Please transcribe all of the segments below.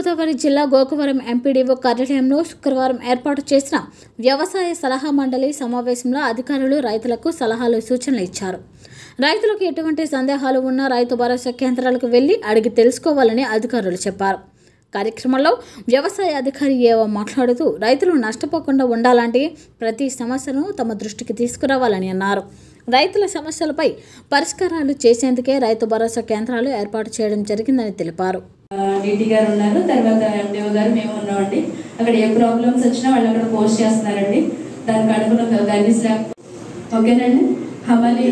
తూర్పుగోదావరి జిల్లా గోకవరం ఎంపీడీఓ కార్యాలయంలో శుక్రవారం ఏర్పాటు చేసిన వ్యవసాయ సలహా మండలి సమావేశంలో అధికారులు రైతులకు సలహాలు సూచనలు ఇచ్చారు రైతులకు ఎటువంటి సందేహాలు ఉన్నా రైతు భరోసా కేంద్రాలకు వెళ్లి అడిగి తెలుసుకోవాలని అధికారులు చెప్పారు కార్యక్రమంలో వ్యవసాయ అధికారి ఏవో మాట్లాడుతూ రైతులు నష్టపోకుండా ఉండాలంటే ప్రతి సమస్యను తమ దృష్టికి తీసుకురావాలని అన్నారు రైతుల సమస్యలపై పరిష్కారాలు చేసేందుకే రైతు భరోసా కేంద్రాలు ఏర్పాటు చేయడం జరిగిందని తెలిపారు డిటి గారు ఉన్నారు తర్వాత ఎండిఓ గారు మేము ఉన్నామండి అక్కడ ఏ ప్రాబ్లమ్స్ వచ్చినా వాళ్ళు అక్కడ పోస్ట్ చేస్తున్నారండి దానికి అనుగుణంగా గైడెన్స్ ల్యాబ్ ఓకేనండి హమాలి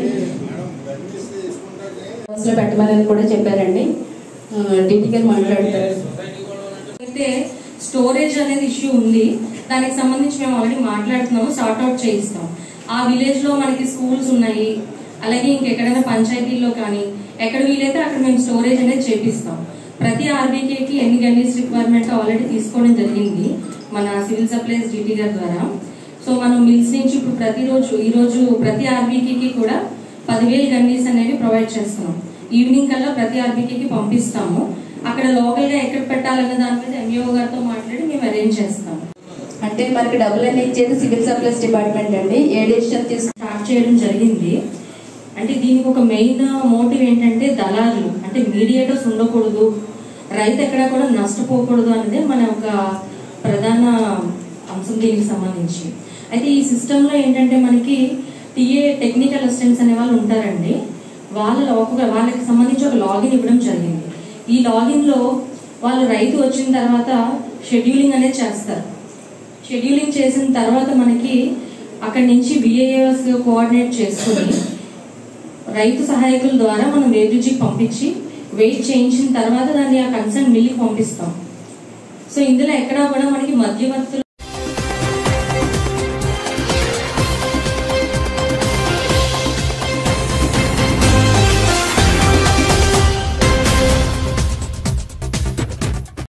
లో పెట్టమని కూడా చెప్పారండి డిటి గారు మాట్లాడతారు అయితే స్టోరేజ్ అనేది ఇష్యూ ఉంది దానికి సంబంధించి మేము ఆల్రెడీ మాట్లాడుతున్నాము సార్ట్ అవుట్ చేయిస్తాం ఆ విలేజ్ లో మనకి స్కూల్స్ ఉన్నాయి అలాగే ఇంకెక్కడైనా పంచాయతీల్లో కానీ ఎక్కడ వీలైతే అక్కడ మేము స్టోరేజ్ అనేది చేపిస్తాం ప్రతి ఆర్బీకేకి ఎన్ని గన్నీస్ రిక్వైర్మెంట్ ఆల్రెడీ తీసుకోవడం జరిగింది మన సివిల్ సప్లైస్ డిటి గారి ద్వారా సో మనం మిల్స్ నుంచి ఇప్పుడు ప్రతిరోజు ఈ రోజు ప్రతి ఆర్బీకేకి కూడా పదివేలు గన్నీస్ అనేవి ప్రొవైడ్ చేస్తున్నాం ఈవినింగ్ కల్లా ప్రతి ఆర్బీకేకి పంపిస్తాము అక్కడ లోకల్ గా ఎక్కడ పెట్టాలన్న దాని మీద ఎంఈఓ గారితో మాట్లాడి మేము అరేంజ్ చేస్తాం అంటే మనకి డబ్బులు అన్ని ఇచ్చేది సివిల్ సప్లైస్ డిపార్ట్మెంట్ అండి ఏ డెసిషన్ తీసుకు స్టార్ట్ చేయడం జరిగింది అంటే దీనికి ఒక మెయిన్ మోటివ్ ఏంటంటే దళారులు అంటే మీడియేటర్స్ ఉండకూడదు రైతు ఎక్కడా కూడా నష్టపోకూడదు అనేది మన ఒక ప్రధాన అంశం దీనికి సంబంధించి అయితే ఈ సిస్టమ్ లో ఏంటంటే మనకి టీఏ టెక్నికల్ అసిస్టెంట్స్ అనే వాళ్ళు ఉంటారండి వాళ్ళ ఒక వాళ్ళకి సంబంధించి ఒక లాగిన్ ఇవ్వడం జరిగింది ఈ లాగిన్ లో వాళ్ళు రైతు వచ్చిన తర్వాత షెడ్యూలింగ్ అనేది చేస్తారు షెడ్యూలింగ్ చేసిన తర్వాత మనకి అక్కడి నుంచి బిఏఎస్ కోఆర్డినేట్ చేసుకుని రైతు సహాయకుల ద్వారా మనం వేబ్రిడ్జికి పంపించి వెయిట్ చేయించిన తర్వాత దాన్ని ఆ కన్సర్న్ మిల్లికి పంపిస్తాం సో ఇందులో ఎక్కడా కూడా మనకి మధ్యవర్తులు